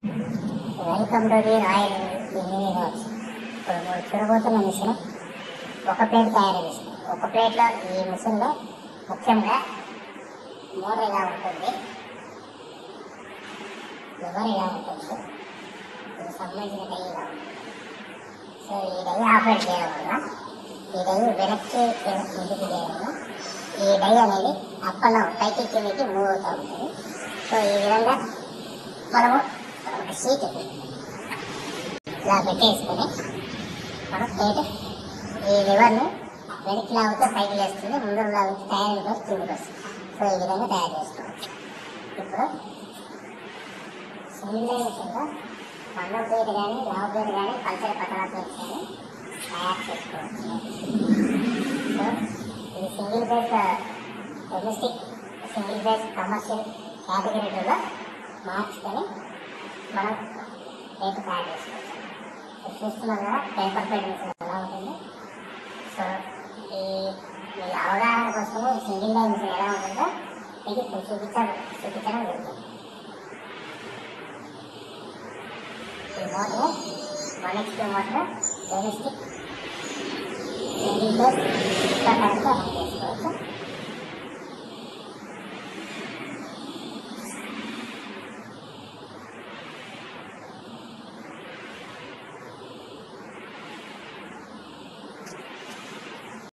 welcome to the royal engineering works ఇప్పుడు మీరు చూడబోతున్న మిషన్ ఒక ప్లేట్ తయారీ మిషన్ ఒక ప్లేట్లో ఈ మిషన్లో ముఖ్యంగా మోర్ ఇలా ఉంటుంది లివర్ ఇలా ఉంటుంది ఇది సంబంధించిన డై ఇలా ఉంటుంది సో ఈ డై ఆపరేట్ చేయడం వల్ల ఈ డై వెనక్కి వెనక్కి ముందుకు చేయడం వల్ల ఈ డై అనేది అప్పలో పైకి కిందకి మూవ్ అవుతూ ఉంటుంది సో ఈ విధంగా మనము ఒక షీట్ ఇలా పెట్టేసుకొని మనం ప్లేట్ ఈ లివర్ని వెనక్కి లాగితే పైకి లేస్తుంది ముందు లాగితే తయారు కోసం కిందకి వస్తుంది సో ఈ విధంగా తయారు చేసుకోవచ్చు ఇప్పుడు సింగిల్ లైన్ కింద మండల ప్లేట్ కానీ లావ్ ప్లేట్ కానీ పల్చడి పతలా ప్లేట్ కానీ తయారు చేసుకోవచ్చు సో ఇది single phase domestic single phase commercial కేటగిరీలో మార్చుకొని మనం ప్లేట్ తయారు చేసుకోవచ్చు ఇప్పుడు చూస్తున్నాం కదా పేపర్ ప్లేట్ మిషన్ ఎలా ఉంటుంది సో ఈ మీ అవగాహన కోసము సింగిల్ లైన్ మిషన్ ఎలా ఉంటుందో మీకు ఇప్పుడు చూపించడం చూపించడం జరుగుతుంది ఈ motor one HP motor domestic single phase కరెంట్తో రన్ చేసుకోవచ్చు